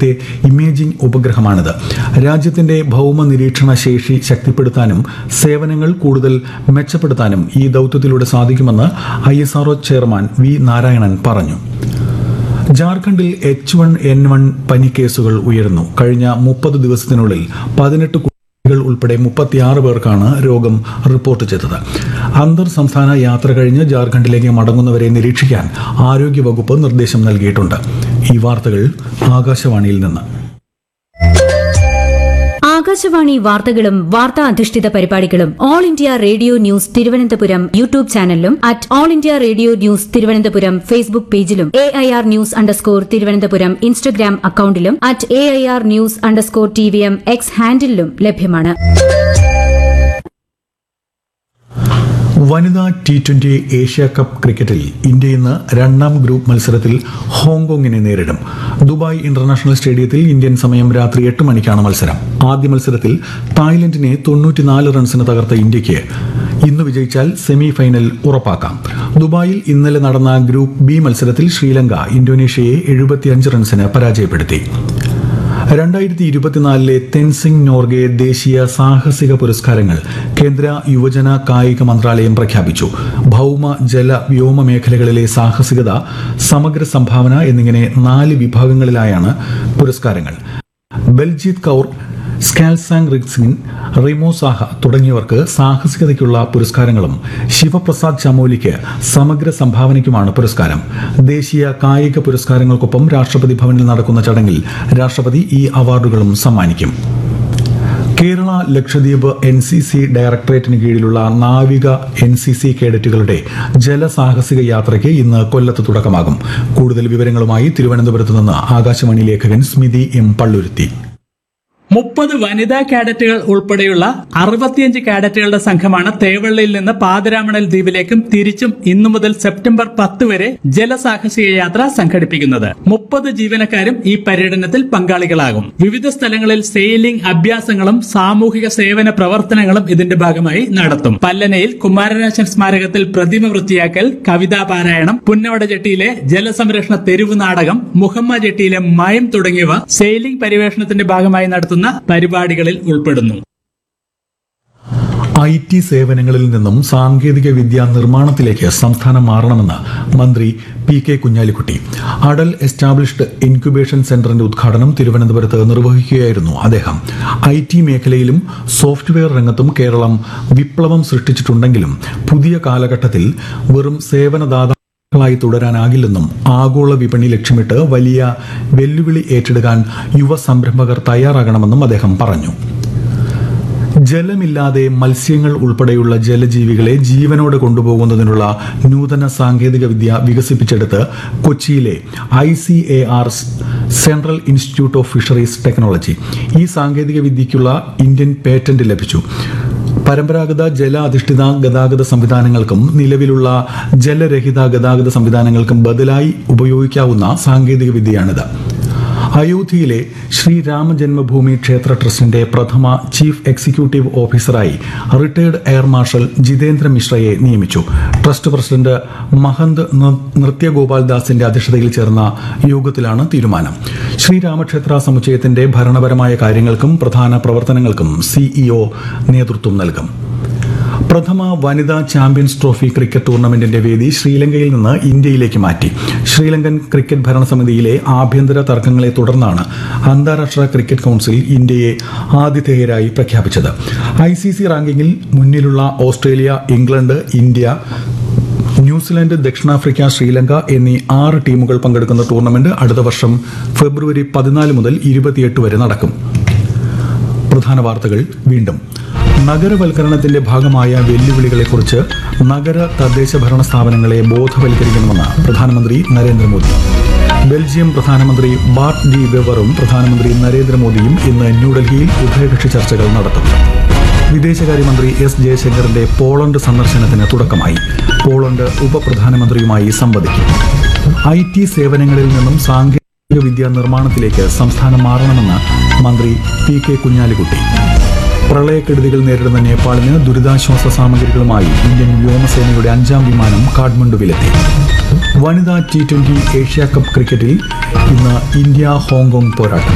ആദ്യത്തെ ഇമേജിംഗ് ഉപഗ്രഹമാണിത് രാജ്യത്തിന്റെ ഭൗമ നിരീക്ഷണ ശേഷി ശക്തിപ്പെടുത്താനും സേവനങ്ങൾ കൂടുതൽ മെച്ചപ്പെടുത്താനും ഈ ദൌത്യത്തിലൂടെ സാധിക്കുമെന്ന് ഐ ചെയർമാൻ വി നാരായണൻ പറഞ്ഞു ജാർഖണ്ഡിൽ എച്ച് വൺ എൻ വൺ പനി കേസുകൾ ഉയർന്നു കഴിഞ്ഞ മുപ്പത് ദിവസത്തിനുള്ളിൽ പതിനെട്ട് കുട്ടികൾ ഉൾപ്പെടെ മുപ്പത്തിയാറ് പേർക്കാണ് രോഗം റിപ്പോർട്ട് ചെയ്തത് അന്തർ സംസ്ഥാന യാത്ര കഴിഞ്ഞ് ജാർഖണ്ഡിലേക്ക് മടങ്ങുന്നവരെ നിരീക്ഷിക്കാൻ ആരോഗ്യവകുപ്പ് നിർദ്ദേശം നൽകിയിട്ടുണ്ട് ഈ വാർത്തകൾ ആകാശവാണിയിൽ നിന്ന് ആകാശവാണി വാർത്തകളും വാർത്താ അധിഷ്ഠിത പരിപാടികളും all India radio news Thiruvananthapuram YouTube ചാനലിലും at all India radio news Thiruvananthapuram Facebook പേജിലും A I R news underscore Thiruvananthapuram Instagram അക്കൌണ്ടിലും at A I R news underscore T V M X ഹാൻഡിലും ലഭ്യമാണ് വനിതാ ടി ട്വന്റി ഏഷ്യ കപ്പ് ക്രിക്കറ്റിൽ India ഇന്ന് രണ്ടാം group മത്സരത്തിൽ ഹോങ്കോങ്ങിനെ നേരിടും ദുബായ് ഇന്റർനാഷണൽ സ്റ്റേഡിയത്തിൽ ഇന്ത്യൻ സമയം രാത്രി എട്ട് മണിക്കാണ് മത്സരം ആദ്യ മത്സരത്തിൽ തായ്ലൻഡിനെ തൊണ്ണൂറ്റിനാല് റൺസിന് തകർത്ത ഇന്ത്യയ്ക്ക് ഇന്ന് വിജയിച്ചാൽ സെമി ഫൈനൽ ഉറപ്പാക്കാം ദുബായിൽ ഇന്നലെ നടന്ന ഗ്രൂപ്പ് ബി മത്സരത്തിൽ ശ്രീലങ്ക ഇന്തോനേഷ്യയെ എഴുപത്തിയഞ്ച് റൺസിന് പരാജയപ്പെടുത്തി രണ്ടായിരത്തി ഇരുപത്തിനാലിലെ തെൻസിംഗ് നോർഗെ ദേശീയ സാഹസിക പുരസ്കാരങ്ങൾ കേന്ദ്ര യുവജന കായിക മന്ത്രാലയം പ്രഖ്യാപിച്ചു ഭൗമ ജല വ്യോമ മേഖലകളിലെ സാഹസികത സമഗ്ര സംഭാവന എന്നിങ്ങനെ നാല് വിഭാഗങ്ങളിലായാണ് പുരസ്കാരങ്ങൾ ബൽജീത് കൌർ സ്കാൽസാങ് റിക്സിൻ റിമോ സാഹ തുടങ്ങിയവർക്ക് സാഹസികതയ്ക്കുള്ള പുരസ്കാരങ്ങളും ശിവപ്രസാദ് ചമോലിക്ക് സമഗ്ര സംഭാവനയ്ക്കുമാണ് പുരസ്കാരം ദേശീയ കായിക പുരസ്കാരങ്ങൾക്കൊപ്പം രാഷ്ട്രപതി ഭവനിൽ നടക്കുന്ന ചടങ്ങിൽ രാഷ്ട്രപതി ഈ അവാർഡുകളും സമ്മാനിക്കും Kerala Lakshadweep N C C ഡയറക്ടറേറ്റിന് കീഴിലുള്ള നാവിക എൻ സി സി കേഡറ്റുകളുടെ ജലസാഹസിക യാത്രയ്ക്ക് ഇന്ന് കൊല്ലത്ത് തുടക്കമാകും കൂടുതൽ വിവരങ്ങളുമായി തിരുവനന്തപുരത്ത് നിന്ന് ആകാശവാണി ലേഖകൻ സ്മിതി എം പള്ളുരുത്തി മുപ്പത് വനിതാ കാഡറ്റുകൾ ഉൾപ്പെടെയുള്ള അറുപത്തിയഞ്ച് കാഡറ്റുകളുടെ സംഘമാണ് തേവള്ളിയിൽ നിന്ന് പാതിരാമണൽ ദ്വീപിലേക്കും തിരിച്ചും ഇന്നു മുതൽ സെപ്റ്റംബർ പത്ത് വരെ ജലസാഹസിക യാത്ര സംഘടിപ്പിക്കുന്നത് മുപ്പത് ജീവനക്കാരും ഈ പര്യടനത്തിൽ പങ്കാളികളാകും വിവിധ സ്ഥലങ്ങളിൽ സെയിലിംഗ് അഭ്യാസങ്ങളും സാമൂഹിക സേവന പ്രവർത്തനങ്ങളും ഇതിന്റെ ഭാഗമായി നടത്തും പല്ലനയിൽ കുമാരനാശൻ സ്മാരകത്തിൽ പ്രതിമ വൃത്തിയാക്കൽ കവിതാ പാരായണം പുന്നവട ജെട്ടിയിലെ ജലസംരക്ഷണ തെരുവ് നാടകം മുഹമ്മ ജെട്ടിയിലെ മയം തുടങ്ങിയവ സെയിലിംഗ് പരിവേഷണത്തിന്റെ ഭാഗമായി നടത്തുന്ന പരിപാടികളിൽ ഉൾപ്പെടുന്നു ഐ ടി സേവനങ്ങളിൽ നിന്നും സാങ്കേതിക വിദ്യാ നിർമ്മാണത്തിലേക്ക് സംസ്ഥാനം മാറണമെന്ന് മന്ത്രി P K Kunhalikutty Atal established incubation സെന്ററിന്റെ ഉദ്ഘാടനം തിരുവനന്തപുരത്ത് നിർവഹിക്കുകയായിരുന്നു അദ്ദേഹം ഐ ടി മേഖലയിലും സോഫ്റ്റ്വെയർ രംഗത്തും കേരളം വിപ്ലവം സൃഷ്ടിച്ചിട്ടുണ്ടെങ്കിലും പുതിയ കാലഘട്ടത്തിൽ വെറും സേവനദാതാക്കളായി തുടരാനാകില്ലെന്നും ആഗോള വിപണി ലക്ഷ്യമിട്ട് വലിയ വെല്ലുവിളി ഏറ്റെടുക്കാൻ യുവ സംരംഭകർ തയ്യാറാകണമെന്നും അദ്ദേഹം പറഞ്ഞു ജലമില്ലാതെ മത്സ്യങ്ങൾ ഉൾപ്പെടെയുള്ള ജലജീവികളെ ജീവനോടെ കൊണ്ടുപോകുന്നതിനുള്ള നൂതന സാങ്കേതിക വിദ്യ വികസിപ്പിച്ചെടുത്ത് കൊച്ചിയിലെ I C A R central institute of fisheries technology ഈ സാങ്കേതിക വിദ്യയ്ക്കുള്ള ഇന്ത്യൻ പേറ്റന്റ് ലഭിച്ചു പരമ്പരാഗത ജല അധിഷ്ഠിത ഗതാഗത സംവിധാനങ്ങൾക്കും നിലവിലുള്ള ജലരഹിത ഗതാഗത സംവിധാനങ്ങൾക്കും ബദലായി ഉപയോഗിക്കാവുന്ന സാങ്കേതിക വിദ്യയാണിത് അയോധ്യയിലെ ശ്രീരാമ ജന്മഭൂമി ക്ഷേത്ര ട്രസ്റ്റിന്റെ പ്രഥമ ചീഫ് എക്സിക്യൂട്ടീവ് ഓഫീസറായി റിട്ടയർഡ് എയർ മാർഷൽ ജിതേന്ദ്ര മിശ്രയെ നിയമിച്ചു ട്രസ്റ്റ് പ്രസിഡന്റ് മഹന്ത് ന- നൃത്യഗോപാൽ ദാസിന്റെ അധ്യക്ഷതയിൽ ചേർന്ന യോഗത്തിലാണ് തീരുമാനം ശ്രീരാമക്ഷേത്ര സമുച്ചയത്തിന്റെ ഭരണപരമായ കാര്യങ്ങൾക്കും പ്രധാന പ്രവർത്തനങ്ങൾക്കും സിഇഒ നേതൃത്വം നൽകും പ്രഥമ വനിതാ ചാമ്പ്യൻസ് ട്രോഫി ക്രിക്കറ്റ് ടൂർണമെന്റിന്റെ വേദി ശ്രീലങ്കയിൽ നിന്ന് ഇന്ത്യയിലേക്ക് മാറ്റി ശ്രീലങ്കൻ ക്രിക്കറ്റ് ഭരണസമിതിയിലെ ആഭ്യന്തര തർക്കങ്ങളെ തുടർന്നാണ് അന്താരാഷ്ട്ര ക്രിക്കറ്റ് കൌൺസിൽ ഇന്ത്യയെ ആതിഥേയരായി പ്രഖ്യാപിച്ചത് ഐ സി സി റാങ്കിങ്ങിൽ മുന്നിലുള്ള ഓസ്ട്രേലിയ ഇംഗ്ലണ്ട് ഇന്ത്യ ന്യൂസിലാൻഡ് ദക്ഷിണാഫ്രിക്ക ശ്രീലങ്ക എന്നീ ആറ് ടീമുകൾ പങ്കെടുക്കുന്ന ടൂർണമെന്റ് അടുത്ത വർഷം ഫെബ്രുവരി പതിനാല് മുതൽ ഇരുപത്തിയെട്ട് വരെ നടക്കും പ്രധാന വാർത്തകൾ വീണ്ടും നഗരവൽക്കരണത്തിന്റെ ഭാഗമായ വെല്ലുവിളികളെക്കുറിച്ച് നഗര തദ്ദേശ ഭരണ സ്ഥാപനങ്ങളെ ബോധവൽക്കരിക്കണമെന്ന് പ്രധാനമന്ത്രി നരേന്ദ്രമോദി ബെൽജിയം പ്രധാനമന്ത്രി ബാർട്ട് ഡി വെവറും പ്രധാനമന്ത്രി നരേന്ദ്രമോദിയും ഇന്ന് ന്യൂഡൽഹിയിൽ ഉഭയകക്ഷി ചർച്ചകൾ നടത്തും വിദേശകാര്യമന്ത്രി എസ് ജയശങ്കറിന്റെ പോളണ്ട് സന്ദർശനത്തിന് തുടക്കമായി പോളണ്ട് ഉപപ്രധാനമന്ത്രിയുമായി സംവദിക്കും ഐ ടി സേവനങ്ങളിൽ നിന്നും സാങ്കേതിക വിദ്യാ നിർമ്മാണത്തിലേക്ക് സംസ്ഥാനം മാറണമെന്ന് മന്ത്രി പി കെ കുഞ്ഞാലിക്കുട്ടി പ്രളയക്കെടുതികൾ നേരിടുന്ന നേപ്പാളിന് ദുരിതാശ്വാസ സാമഗ്രികളുമായി ഇന്ത്യൻ വ്യോമസേനയുടെ അഞ്ചാം വിമാനം കാഠ്മണ്ഡുവിലെത്തി വനിതാ ടി ട്വന്റി ഏഷ്യ കപ്പ് ക്രിക്കറ്റിൽ ഇന്ന് ഇന്ത്യ ഹോങ്കോങ് പോരാട്ടം